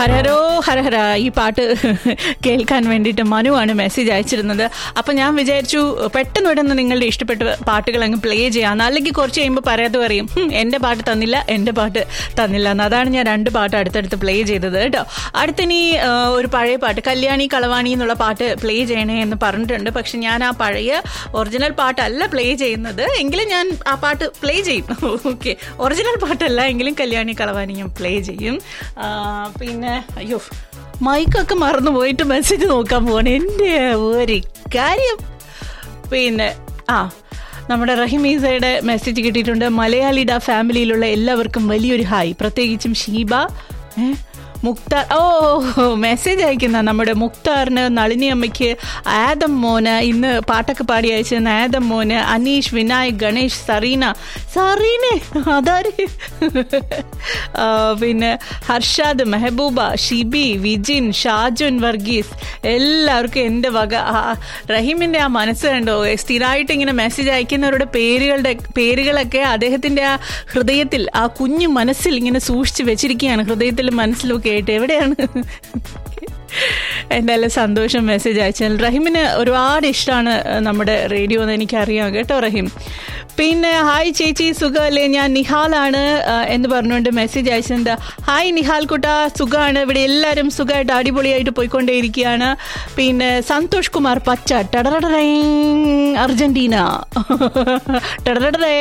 ഹരഹരോ ഹരഹര ഈ പാട്ട് കേൾക്കാൻ വേണ്ടിയിട്ട് മനുവാണ് മെസ്സേജ് അയച്ചിരുന്നത് അപ്പം ഞാൻ വിചാരിച്ചു പെട്ടെന്ന് ഉടനെ നിങ്ങളുടെ ഇഷ്ടപ്പെട്ട പാട്ടുകൾ അങ്ങ് പ്ലേ ചെയ്യാം അല്ലെങ്കിൽ കുറച്ച് കഴിയുമ്പോൾ പറയാതെ പറയും "ഹും, എൻ്റെ പാട്ട് തന്നില്ല എൻ്റെ പാട്ട് തന്നില്ല എന്ന് അതാണ് ഞാൻ രണ്ട് പാട്ട് അടുത്തടുത്ത് പ്ലേ ചെയ്തത് കേട്ടോ അടുത്തിനി ആ, ഒരു പഴയ പാട്ട് കല്യാണി കളവാണി എന്നുള്ള പാട്ട് പ്ലേ ചെയ്യണേ എന്ന് പറഞ്ഞിട്ടുണ്ട് പക്ഷെ ഞാൻ ആ പഴയ ഒറിജിനൽ പാട്ടല്ല പ്ലേ ചെയ്യുന്നത് എങ്കിലും ഞാൻ ആ പാട്ട് പ്ലേ ചെയ്യും ഓക്കെ ഒറിജിനൽ പാട്ടല്ല എങ്കിലും കല്യാണി കളവാണി ഞാൻ പ്ലേ ചെയ്യും ആ, പിന്നെ അയ്യോ മൈക്കൊക്കെ മറന്നു പോയിട്ട് മെസ്സേജ് നോക്കാൻ പോവാണ് എൻ്റെ ഒരു കാര്യം പിന്നെ ആ നമ്മുടെ റഹിമീസയുടെ മെസ്സേജ് കിട്ടിയിട്ടുണ്ട് മലയാളിഡ ഫാമിലിയിലുള്ള എല്ലാവർക്കും വലിയൊരു ഹായ് പ്രത്യേകിച്ചും ഷീബ ഏ? മുക്താർ ഓ മെസ്സേജ് അയക്കുന്ന നമ്മുടെ മുക്താറിന് നളിനി അമ്മയ്ക്ക് ആദം മോന് ഇന്ന് പാട്ടൊക്കെ പാടി അയച്ചിരുന്ന ആദം മോന് അനീഷ് വിനായക് ഗണേഷ് സറീന സറീനെ അതാര് ആ, പിന്നെ ഹർഷാദ് മെഹബൂബ ഷിബി വിജിൻ ഷാജുൻ വർഗീസ് എല്ലാവർക്കും എൻ്റെ വക ആ, റഹീമിൻ്റെ ആ മനസ്സ് കണ്ടോ സ്ഥിരമായിട്ട് ഇങ്ങനെ മെസ്സേജ് അയക്കുന്നവരുടെ പേരുകളുടെ പേരുകളൊക്കെ അദ്ദേഹത്തിൻ്റെ ആ ഹൃദയത്തിൽ ആ കുഞ്ഞു മനസ്സിൽ ഇങ്ങനെ സൂക്ഷിച്ച് വെച്ചിരിക്കുകയാണ് ഹൃദയത്തിലും മനസ്സിലും ഒക്കെ ആയിട്ട് എവിടെയാണ് എന്തായാലും സന്തോഷം മെസ്സേജ് അയച്ചാൽ റഹീമിന് ഒരുപാട് ഇഷ്ടമാണ് നമ്മുടെ റേഡിയോ എന്ന് എനിക്കറിയാം കേട്ടോ റഹീം പിന്നെ ഹായ് ചേച്ചി സുഖമല്ലേ ഞാൻ നിഹാലാണ് ആ, എന്ന് പറഞ്ഞുകൊണ്ട് മെസ്സേജ് അയച്ചത് ഹായ് നിഹാൽ കുട്ട സുഖമാണ് ഇവിടെ എല്ലാവരും സുഖമായിട്ട് അടിപൊളിയായിട്ട് പോയിക്കൊണ്ടേയിരിക്കുകയാണ് പിന്നെ സന്തോഷ് കുമാർ പച്ച ടടറടറേ അർജന്റീന ടടറടറേ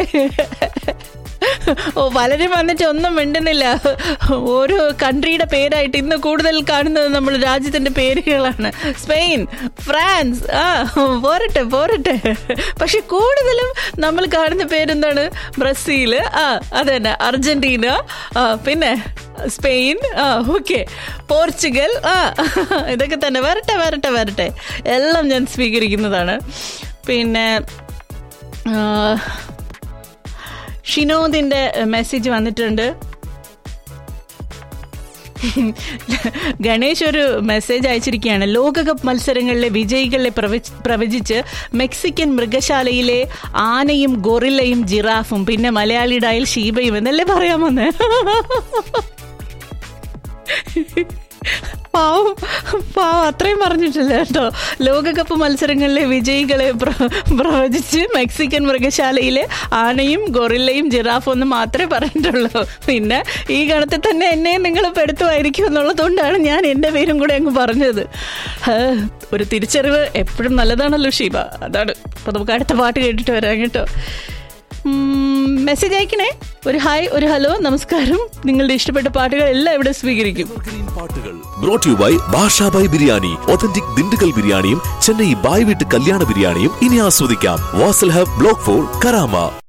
ഓ പലരും വന്നിട്ട് ഒന്നും മിണ്ടുന്നില്ല ഓരോ കൺട്രിയുടെ പേരായിട്ട് ഇന്ന് കൂടുതൽ കാണുന്നത് നമ്മൾ രാജ്യത്തിന്റെ പേരുകളാണ് സ്പെയിൻ ഫ്രാൻസ് ആ പോരട്ടെ പോരട്ടെ പക്ഷെ കൂടുതലും നമ്മൾ കാണുന്ന പേരെന്താണ് ബ്രസീൽ ആ അതന്നെ അർജന്റീന ആ പിന്നെ സ്പെയിൻ ആ ഓക്കെ പോർച്ചുഗൽ ആ ഇതൊക്കെ തന്നെ വരട്ടെ വരട്ടെ വരട്ടെ എല്ലാം ഞാൻ സ്വീകരിക്കുന്നതാണ് പിന്നെ ആ, ഷിനോദിന്റെ മെസ്സേജ് വന്നിട്ടുണ്ട് ഗണേഷ് ഒരു മെസ്സേജ് അയച്ചിരിക്കുകയാണ് ലോകകപ്പ് മത്സരങ്ങളിലെ വിജയികളെ പ്രവചി- പ്രവചിച്ച് മെക്സിക്കൻ മൃഗശാലയിലെ ആനയും ഗൊറില്ലയും ജിറാഫും പിന്നെ മലയാളിയുടായിൽ ഷീബയും എന്നല്ലേ പറയാമെന്ന് പാവം പാവം അത്രയും പറഞ്ഞിട്ടില്ല കേട്ടോ ലോകകപ്പ് മത്സരങ്ങളിലെ വിജയികളെ പ്ര- പ്രവചിച്ച് മെക്സിക്കൻ മൃഗശാലയിലെ ആനയും ഗൊറില്ലയും ജിറാഫും എന്ന് മാത്രമേ പറഞ്ഞിട്ടുള്ളൂ പിന്നെ ഈ ഗണത്തിൽ തന്നെ എന്നെയും നിങ്ങൾ പെടുത്തുമായിരിക്കും എന്നുള്ളതുകൊണ്ടാണ് ഞാൻ എൻ്റെ പേരും കൂടെ അങ്ങ് പറഞ്ഞത് ഹാ, ഒരു തിരിച്ചറിവ് എപ്പോഴും നല്ലതാണല്ലോ ഷീബ അതാണ് അപ്പൊ നമുക്ക് അടുത്ത പാട്ട് കേട്ടിട്ട് വരാം കേട്ടോ മെസ്സേജ് അയക്കണേ ഒരു ഹായ് ഒരു ഹലോ നമസ്കാരം നിങ്ങളുടെ ഇഷ്ടപ്പെട്ട പാട്ടുകൾ എല്ലാം ഇവിടെ സ്വീകരിക്കും പാട്ടുകൾ brought you by Bashabhai biryani authentic Dindigul ബിരിയാണിയും ചെന്നൈ ബായ് വീട്ട് കല്യാണ ബിരിയാണിയും ഇനി ആസ്വദിക്കാം Wasl hub block four Karama